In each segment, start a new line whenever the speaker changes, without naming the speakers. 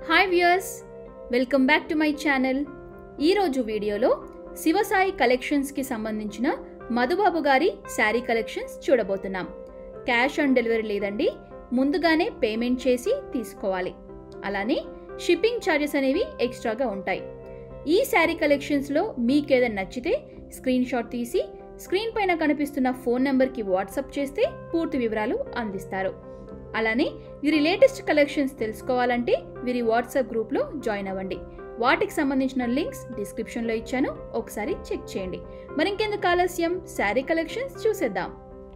hi viewers welcome back to my channel ఈరోజు వీడియోలో శివసాయి కలెక్షన్స్కి సంబంధించిన మధుబాబు గారి శారీ కలెక్షన్స్ చూడబోతున్నాం క్యాష్ ఆన్ డెలివరీ లేదండి ముందుగానే పేమెంట్ చేసి తీసుకోవాలి అలానే షిప్పింగ్ ఛార్జెస్ అనేవి ఎక్స్ట్రాగా ఉంటాయి ఈ శారీ కలెక్షన్స్లో మీకు ఏదైనా నచ్చితే స్క్రీన్ షాట్ తీసి స్క్రీన్ పైన కనిపిస్తున్న ఫోన్ నెంబర్కి వాట్సాప్ చేస్తే పూర్తి వివరాలు అందిస్తారు అలానే వీరి లేటెస్ట్ కలెక్షన్స్ తెలుసుకోవాలంటే వీరి వాట్సాప్ గ్రూప్లో జాయిన్ అవ్వండి వాటికి సంబంధించిన లింక్స్ డిస్క్రిప్షన్లో ఇచ్చాను ఒకసారి చెక్ చేయండి మరి ఇంకెందుకు ఆలస్యం శారీ కలెక్షన్స్ చూసేద్దాం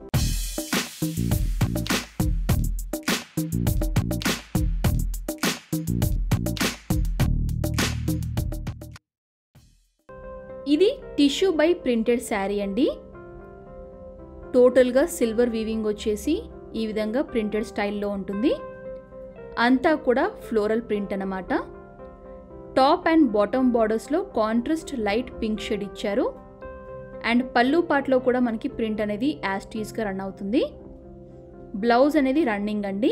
ఇది టిష్యూ బై ప్రింటెడ్ శారీ అండి టోటల్గా సిల్వర్ వీవింగ్ వచ్చేసి ఈ విధంగా ప్రింటెడ్ స్టైల్లో ఉంటుంది అంతా కూడా ఫ్లోరల్ ప్రింట్ అన్నమాట టాప్ అండ్ బాటమ్ బార్డర్స్లో కాంట్రాస్ట్ లైట్ పింక్ షేడ్ ఇచ్చారు అండ్ పళ్ళు పాటలో కూడా మనకి ప్రింట్ అనేది యాస్టీస్గా రన్ అవుతుంది బ్లౌజ్ అనేది రన్నింగ్ అండి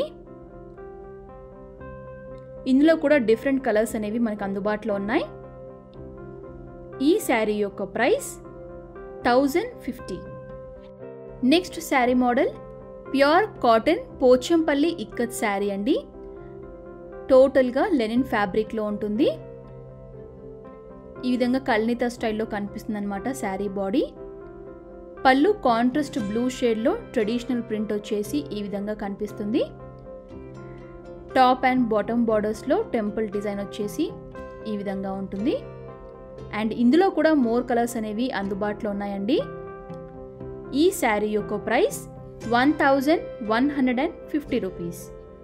ఇందులో కూడా డిఫరెంట్ కలర్స్ అనేవి మనకు అందుబాటులో ఉన్నాయి ఈ శారీ యొక్క price thousand fifty next sari model pure cotton Pochampally ikat sari అండి టోటల్గా లెనిన్ ఫ్యాబ్రిక్లో ఉంటుంది ఈ విధంగా కల్నిత స్టైల్లో కనిపిస్తుంది అనమాట శారీ బాడీ పళ్ళు కాంట్రాస్ట్ బ్లూ షేడ్లో ట్రెడిషనల్ ప్రింట్ వచ్చేసి ఈ విధంగా కనిపిస్తుంది టాప్ అండ్ బాటమ్ బార్డర్స్లో టెంపుల్ డిజైన్ వచ్చేసి ఈ విధంగా ఉంటుంది అండ్ ఇందులో కూడా మోర్ కలర్స్ అనేవి అందుబాటులో ఉన్నాయండి ఈ శారీ యొక్క price one thousand one hundred and fifty rupees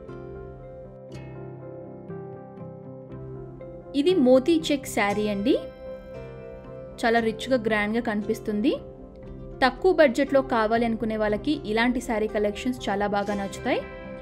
ఇది మోతీ చెక్ శారీ అండి చాలా రిచ్గా గ్రాండ్గా కనిపిస్తుంది తక్కువ బడ్జెట్లో కావాలి అనుకునే వాళ్ళకి ఇలాంటి శారీ కలెక్షన్స్ చాలా బాగా నచ్చుతాయి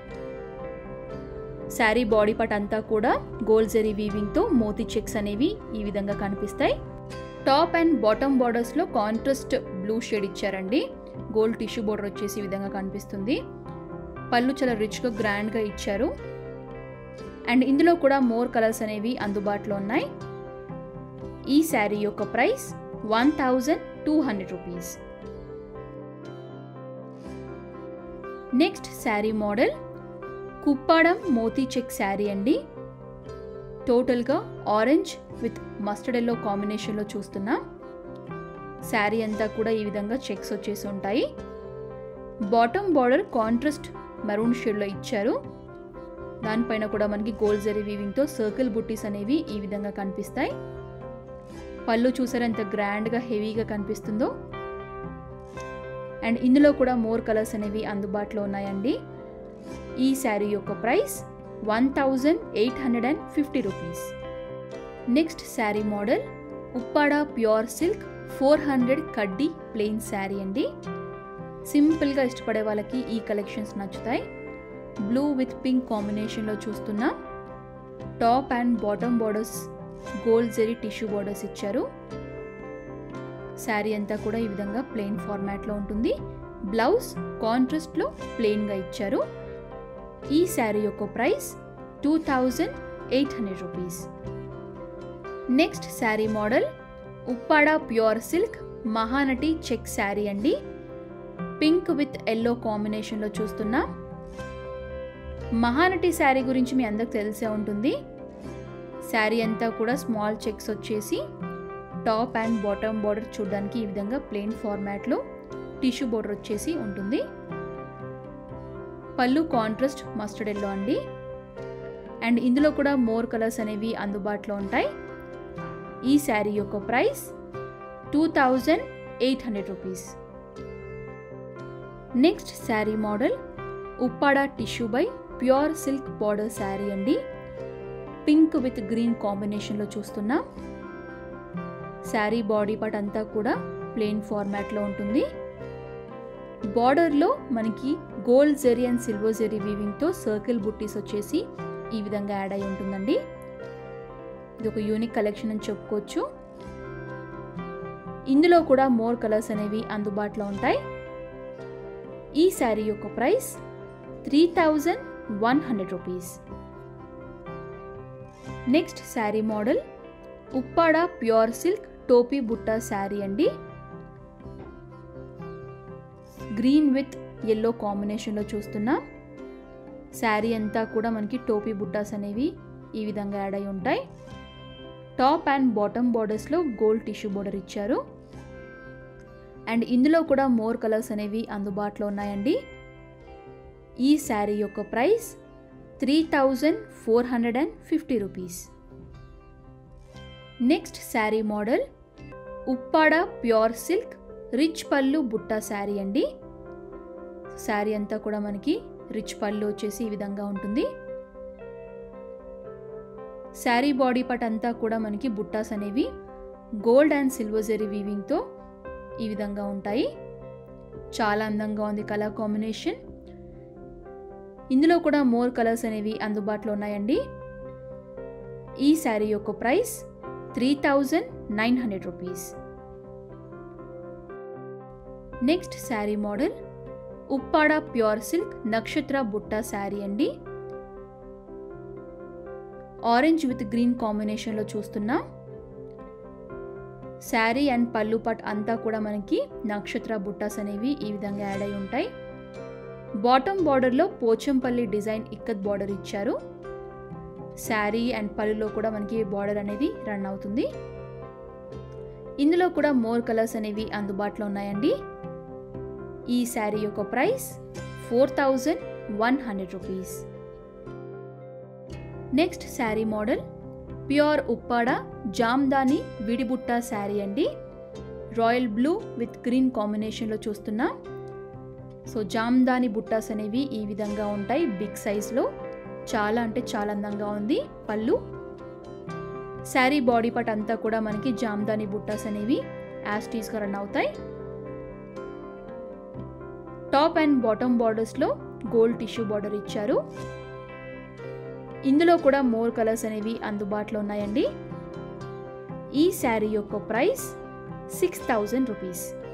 శారీ బాడీ పార్ట్ అంతా కూడా గోల్డ్ జెరీ వీవింగ్తో మోతీ చెక్స్ అనేవి ఈ విధంగా కనిపిస్తాయి టాప్ అండ్ బాటమ్ బార్డర్స్లో కాంట్రాస్ట్ బ్లూ షేడ్ ఇచ్చారండి గోల్డ్ టిష్యూ బోర్డర్ వచ్చేసి ఈ విధంగా కనిపిస్తుంది పళ్ళు చాలా రిచ్గా గ్రాండ్గా ఇచ్చారు అండ్ ఇందులో కూడా మోర్ కలర్స్ అనేవి అందుబాటులో ఉన్నాయి ఈ శారీ యొక్క price one thousand two hundred rupees next sari model Kuppadam moti check sari అండి టోటల్గా ఆరెంజ్ విత్ మస్టర్డ్ ఎల్లో కాంబినేషన్లో చూస్తున్నా శారీ అంతా కూడా ఈ విధంగా చెక్స్ వచ్చేసి ఉంటాయి బాటమ్ బార్డర్ కాంట్రాస్ట్ మెరూన్ షేడ్లో ఇచ్చారు దానిపైన కూడా మనకి గోల్డ్ జరీ వీవింగ్తో సర్కిల్ బుట్టీస్ అనేవి ఈ విధంగా కనిపిస్తాయి పళ్ళు చూసారు ఎంత గ్రాండ్గా హెవీగా కనిపిస్తుందో అండ్ ఇందులో కూడా మోర్ కలర్స్ అనేవి అందుబాటులో ఉన్నాయండి ఈ శారీ యొక్క price one thousand eight hundred and fifty rupees next sari model Uppada pure silk four hundred కడ్డీ ప్లెయిన్ శారీ అండి సింపుల్గా ఇష్టపడే వాళ్ళకి ఈ కలెక్షన్స్ నచ్చుతాయి బ్లూ విత్ పింక్ కాంబినేషన్లో చూస్తున్నా top and bottom borders gold zari tissue borders ఇచ్చారు శారీ అంతా కూడా ఈ విధంగా ప్లెయిన్ ఫార్మాట్లో ఉంటుంది బ్లౌజ్ కాంట్రాస్ట్లో ప్లెయిన్గా ఇచ్చారు ఈ శారీ యొక్క price two thousand eight hundred rupees next sari model Uppada pure silk Mahanati check sari అండి పింక్ విత్ ఎల్లో కాంబినేషన్లో చూస్తున్నా మహానటి శారీ గురించి మీ అందరికి తెలిసే ఉంటుంది శారీ అంతా కూడా స్మాల్ చెక్స్ వచ్చేసి టాప్ అండ్ బాటమ్ బార్డర్ చూడడానికి ఈ విధంగా ప్లెయిన్ ఫార్మాట్లో టిష్యూ బార్డర్ వచ్చేసి ఉంటుంది పళ్ళు కాంట్రాస్ట్ మస్టర్డ్ ఎల్లో అండి అండ్ ఇందులో కూడా మోర్ కలర్స్ అనేవి అందుబాటులో ఉంటాయి ఈ శారీ యొక్క price two thousand eight hundred rupees next sari model Uppada tissue by pure silk border sari అండి పింక్ విత్ గ్రీన్ కాంబినేషన్లో చూస్తున్నా శారీ బాడీ పార్ట్ అంతా కూడా ప్లెయిన్ ఫార్మాట్లో ఉంటుంది బార్డర్లో మనకి gold zari and silver zari వీవింగ్తో సర్కిల్ బుట్టీస్ వచ్చేసి ఈ విధంగా యాడ్ అయి ఉంటుందండి ఇది ఒక యూనిక్ కలెక్షన్ అని చెప్పుకోవచ్చు ఇందులో కూడా మోర్ కలర్స్ అనేవి అందుబాటులో ఉంటాయి ఈ శారీ యొక్క price three thousand one hundred rupees next sari model Uppada pure silk టోపీ బుట్ట శారీ అండి గ్రీన్ విత్ ఎల్లో కాంబినేషన్లో చూస్తున్నాం శారీ అంతా కూడా మనకి టోపీ బుట్టాస్ అనేవి ఈ విధంగా యాడ్ అయి ఉంటాయి టాప్ అండ్ బాటమ్ బార్డర్స్లో గోల్డ్ టిష్యూ బార్డర్ ఇచ్చారు అండ్ ఇందులో కూడా మోర్ కలర్స్ అనేవి అందుబాటులో ఉన్నాయండి ఈ శారీ యొక్క price three thousand four hundred and fifty rupees next sari model Uppada pure silk rich పళ్ళు బుట్ట శారీ అండి శారీ అంతా కూడా మనకి రిచ్ పళ్ళు వచ్చేసి ఈ విధంగా ఉంటుంది శారీ బాడీ పార్ట్ అంతా కూడా మనకి బుట్టాస్ అనేవి గోల్డ్ అండ్ సిల్వర్ జెరీ వీవింగ్తో ఈ విధంగా ఉంటాయి చాలా అందంగా ఉంది కలర్ కాంబినేషన్ ఇందులో కూడా మోర్ కలర్స్ అనేవి అందుబాటులో ఉన్నాయండి ఈ శారీ యొక్క price three thousand nine hundred rupees next sari model Uppada pure silk నక్షత్ర బుట్ట శారీ అండి ఆరెంజ్ విత్ గ్రీన్ కాంబినేషన్లో చూస్తున్నాం శారీ అండ్ పళ్ళు పట్ అంతా కూడా మనకి నక్షత్ర బుట్టాస్ అనేవి ఈ విధంగా యాడ్ అయి ఉంటాయి బాటమ్ బార్డర్లో పోచంపల్లి డిజైన్ ఇక్కత్ బార్డర్ ఇచ్చారు శారీ అండ్ పళ్ళులో కూడా మనకి బార్డర్ అనేది రన్ అవుతుంది ఇందులో కూడా మోర్ కలర్స్ అనేవి అందుబాటులో ఉన్నాయండి ఈ శారీ యొక్క price four thousand one hundred rupees next sari model pure Uppada Jamdani విడిబుట్ట శారీ అండి రాయల్ బ్లూ విత్ గ్రీన్ కాంబినేషన్లో చూస్తున్నాం సో జామ్దాని బుట్టాస్ అనేవి ఈ విధంగా ఉంటాయి బిగ్ సైజ్లో చాలా అంటే చాలా అందంగా ఉంది పళ్ళు శారీ బాడీ పార్ట్ అంతా కూడా మనకి జామ్దాని బుట్టాస్ అనేవి యాస్టీస్గా రన్ అవుతాయి టాప్ అండ్ బాటమ్ బార్డర్స్లో గోల్డ్ టిష్యూ బార్డర్ ఇచ్చారు ఇందులో కూడా మోర్ కలర్స్ అనేవి అందుబాటులో ఉన్నాయండి ఈ శారీ యొక్క ప్రైస్ సిక్స్ థౌజండ్ రూపీస్